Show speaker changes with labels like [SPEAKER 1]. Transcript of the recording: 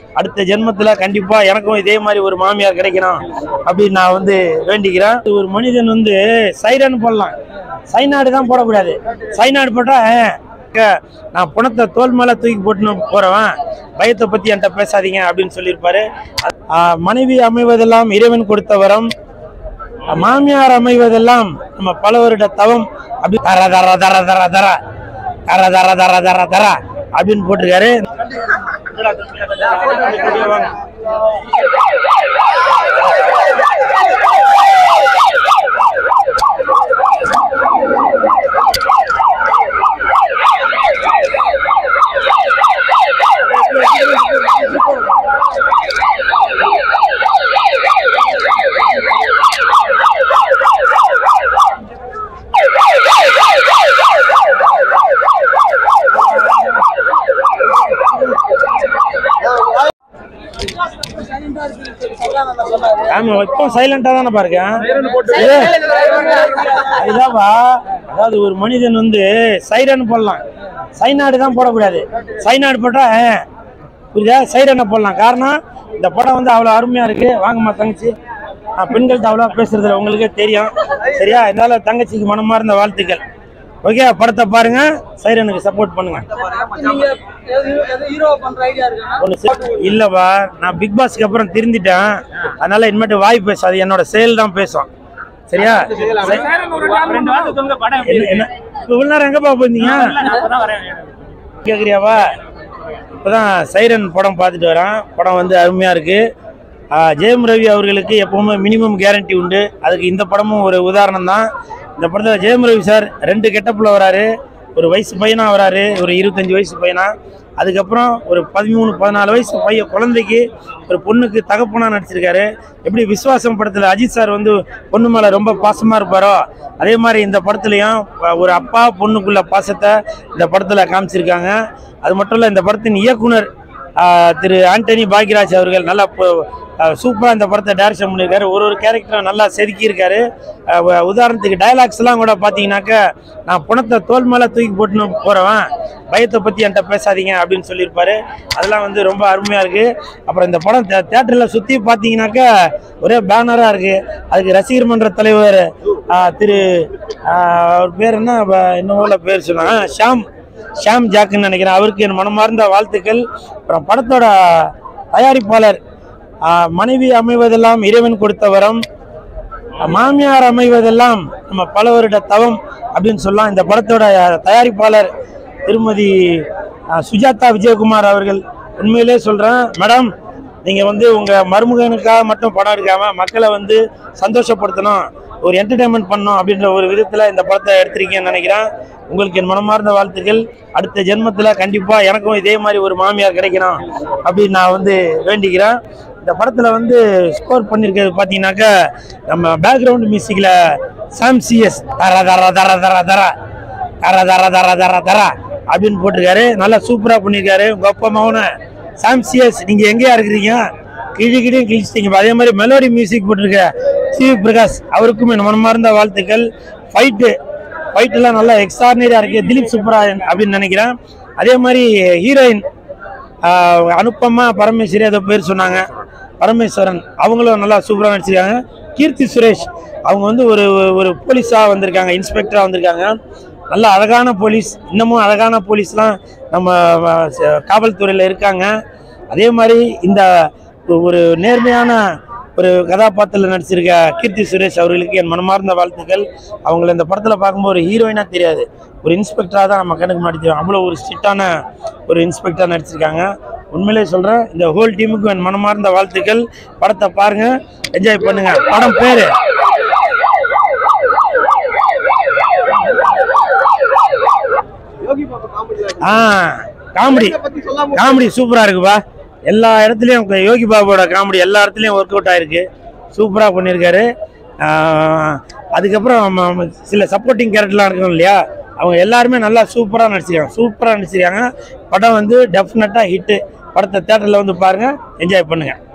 [SPEAKER 1] அடுத்த ஜென்மத்துல கண்டிப்பா எனக்கும் இதே மாதிரி ஒரு மாமியார் கிடைக்கணும் அப்படின்னு நான் வந்து வேண்டிக்கிறேன் ஒரு மனிதன் வந்து சைரன் போடலாம் சைனாடு தான் போடக்கூடாது சைனாடு போட்டா அஹ், க- நான் புணத்தை தோல் மேல தூக்கி போட்டுன்னு போறவன் பயத்தை பத்தி என்கிட்ட பேசாதீங்க அப்படின்னு சொல்லியிருப்பாரு ஆஹ், மனைவி அமைவதெல்லாம் இறைவன் கொடுத்த வரம் மாமியார் அமைவதெல்லாம் நம்ம பல வருட தவம் அப்படி தர தர தர தர தர தர தர தர தர தர அப்படின்னு போட்டிருக்காரு ஆமா இப்போ சைலண்டா தானே பாருங்க அதுதான்ப்பா அதாவது ஒரு மனிதன் வந்து சைரன் போடலாம் சைனாடு தான் போடக்கூடாது சைனாடு போட்டா அஹ், புரியுதா சைரனை போடலாம் காரணம் இந்த படம் வந்து அவ்வளோ அருமையா இருக்கு வாங்கம்மா தங்கச்சி நான் பெண்கள்கிட்ட அவ்வளோ பேசுறதுல உங்களுக்கே தெரியும் சரியா இதனால தங்கச்சிக்கு மனமார்ந்த வாழ்த்துக்கள் ஓகே படத்தை பாருங்க சைரனுக்கு சப்போர்ட் பண்ணுங்க
[SPEAKER 2] நீங்க எது எது ஹீரோ பண்ற ஐடியா இருக்கா
[SPEAKER 1] ஒன்று செ- இல்லப்பா நான் பிக் பாஸ்க்கு அப்புறம் திருந்திட்டேன் அதனால இனிமேட்டு வாய் பேசாது என்னோட செயல் தான் பேசும் சரியா என்ன என்ன இப்போ இவ்வளோ நேரம் எங்கப்பா போயிருந்தீங்க கேட்குறியாவா இப்போதான் சைரன் படம் பார்த்துட்டு வரேன் படம் வந்து அருமையாக இருக்குது ஜெயம் ரவி அவர்களுக்கு எப்பவுமே மினிமம் கேரண்டி உண்டு அதுக்கு இந்த படமும் ஒரு உதாரணம் தான் இந்த படத்தில் ஜெயம் ரவி சார் ரெண்டு கெட்டப்பில் வராரு ஒரு வயசு பையனா வராரு ஒரு இருபத்தஞ்சி வயசு பையனா அதுக்கப்புறம் ஒரு பதிமூணு பதினாலு வயசு பையன் குழந்தைக்கு ஒரு பொண்ணுக்கு தகப்பனா நடிச்சிருக்காரு எப்படி விஸ்வாசம் படத்தில் அஜித் சார் வந்து பொண்ணு மேலே ரொம்ப பாசமாக இருப்பாரோ அதே மாதிரி இந்த படத்துலையும் ஒரு அப்பா பொண்ணுக்குள்ள பாசத்தை இந்த படத்தில் காமிச்சிருக்காங்க அது மட்டும் இல்லை இந்த படத்தின் இயக்குனர் ஆஹ், திரு ஆண்டனி பாக்யராஜ் அவர்கள் நல்லா சூப்பராக இந்த படத்தை டைரக்ஷன் பண்ணியிருக்காரு ஒரு ஒரு கேரக்டரும் நல்லா செதுக்கியிருக்காரு ஆஹ், உ- உதாரணத்துக்கு டயலாக்ஸ்லாம் கூட பார்த்தீங்கன்னாக்க நான் புணத்தை தோல் மேலே தூக்கி போட்டுன்னு போகிறவன் பயத்தை பற்றி என்கிட்ட பேசாதீங்க அப்படின்னு சொல்லியிருப்பாரு அதெல்லாம் வந்து ரொம்ப அருமையாக இருக்குது அப்புறம் இந்த படம் தேட்டரில் சுற்றி பார்த்தீங்கன்னாக்கா ஒரே பேனராக இருக்குது அதுக்கு ரசிகர் மன்ற தலைவர் ஆஹ், திரு ஆஹ், அவர் பேர் என்ன வ- என்னவோ பேர் சொன்னாங்க ஷாம் ஷாம் ஜாக்குன்னு நினைக்கிறேன் அவருக்கு என் மனமார்ந்த வாழ்த்துக்கள் அப்புறம் படத்தோட தயாரிப்பாளர் ஆஹ், மனைவி அமைவதெல்லாம் இறைவன் கொடுத்த வரம் மாமியார் அமைவதெல்லாம் நம்ம பல வருட தவம் அப்படின்னு சொல்லலாம் இந்த படத்தோட தயாரிப்பாளர் திருமதி அஹ், சுஜாதா விஜயகுமார் அவர்கள் உண்மையிலே சொல்கிறேன் மேடம் நீங்கள் வந்து உங்கள் மருமகனுக்காக மட்டும் படம் எடுக்காமல் மக்களை வந்து சந்தோஷப்படுத்தணும் ஒரு என்டர்டைன்மெண்ட் பண்ணணும் அப்படின்ற ஒரு விதத்தில் இந்த படத்தை எடுத்திருக்கீங்கன்னு நினைக்கிறேன் உங்களுக்கு என் மனமார்ந்த வாழ்த்துக்கள் அடுத்த ஜென்மத்தில் கண்டிப்பாக எனக்கும் இதே மாதிரி ஒரு மாமியார் கிடைக்கணும் அப்படின்னு நான் வந்து வேண்டிக்கிறேன் இந்த படத்தில் வந்து ஸ்கோர் பண்ணியிருக்கிறது பார்த்தீங்கன்னாக்கா நம்ம பேக்ரவுண்ட் மியூசிக்கில் சாம் சிஎஸ் தர தர தர தர தர தர தர தர தர தர அப்படின்னு போட்டிருக்காரு நல்லா சூப்பராக பண்ணியிருக்காரு உங்கள் அப்பா மகனை சாம் சிஎஸ் நீங்கள் எங்கேயா இருக்கிறீங்க கிழி கிழியும் கிழிச்சிட்டீங்க அதே மாதிரி மெலோடி மியூசிக் போட்டிருக்க சிவி பிரகாஷ் அவருக்கும் என் மனமார்ந்த வாழ்த்துக்கள் ஃபைட்டு ஃபைட்டெல்லாம் நல்லா எக்ஸ்ட்ரானரியாக இருக்குது திலீப் சுப்ராயன் அப்படின்னு நினைக்கிறேன் அதே மாதிரி ஹீரோயின் ஆஹ் அனுப்பமா பரமேஸ்வரி அதை பேர் சொன்னாங்க பரமேஸ்வரன் அவங்களும் நல்லா சூப்பராக நடிச்சிருக்காங்க கீர்த்தி சுரேஷ் அவங்க வந்து ஒரு ஒரு போலீஸாக வந்திருக்காங்க இன்ஸ்பெக்டராக வந்திருக்காங்க நல்ல அழகான போலீஸ் இன்னமும் அழகான போலீஸ்லாம் நம்ம அஹ், ச- காவல்துறையில் இருக்காங்க அதே மாதிரி இந்த ஒ- ஒரு நேர்மையான ஒரு கதாபாத்திரத்தில் நடிச்சிருக்க கீர்த்தி சுரேஷ் அவர்களுக்கு என் மனமார்ந்த வாழ்த்துக்கள் அவங்கள இந்த படத்தில் பார்க்கும்போது ஒரு ஹீரோயினாக தெரியாது ஒரு இன்ஸ்பெக்டராக தான் நம்ம கணக்கு மாட்டி தெரியும் அவ்வளோ ஒரு ஸ்ட்ரிக்டான ஒரு இன்ஸ்பெக்டராக நடிச்சிருக்காங்க உண்மையிலே சொல்கிறேன் இந்த ஹோல் டீமுக்கு என் மனமார்ந்த வாழ்த்துக்கள் படத்தை பாருங்கள் என்ஜாய் பண்ணுங்க படம் பேர்
[SPEAKER 2] யோகி பாபா காமெடி
[SPEAKER 1] ஆ காமெடி
[SPEAKER 2] பத்தி சொல்லாம
[SPEAKER 1] காமெடி சூப்பராக இருக்குப்பா எல்லா இடத்துலையும் க- யோகி பாபுவோட காமெடி எல்லா இடத்துலையும் ஒர்க் அவுட் ஆயிருக்கு சூப்பராக பண்ணியிருக்காரு ஆ, அதுக்கப்புறம் ம- ம- சில சப்போர்ட்டிங் கேரக்டர்லாம் இருக்கும் இல்லையா அவங்க எல்லாருமே நல்லா சூப்பராக நடிச்சிருக்காங்க சூப்பராக நடிச்சிருக்காங்க படம் வந்து டெஃபினட்டாக ஹிட்டு படத்தை தேட்டரில் வந்து பாருங்கள் என்ஜாய் பண்ணுங்கள்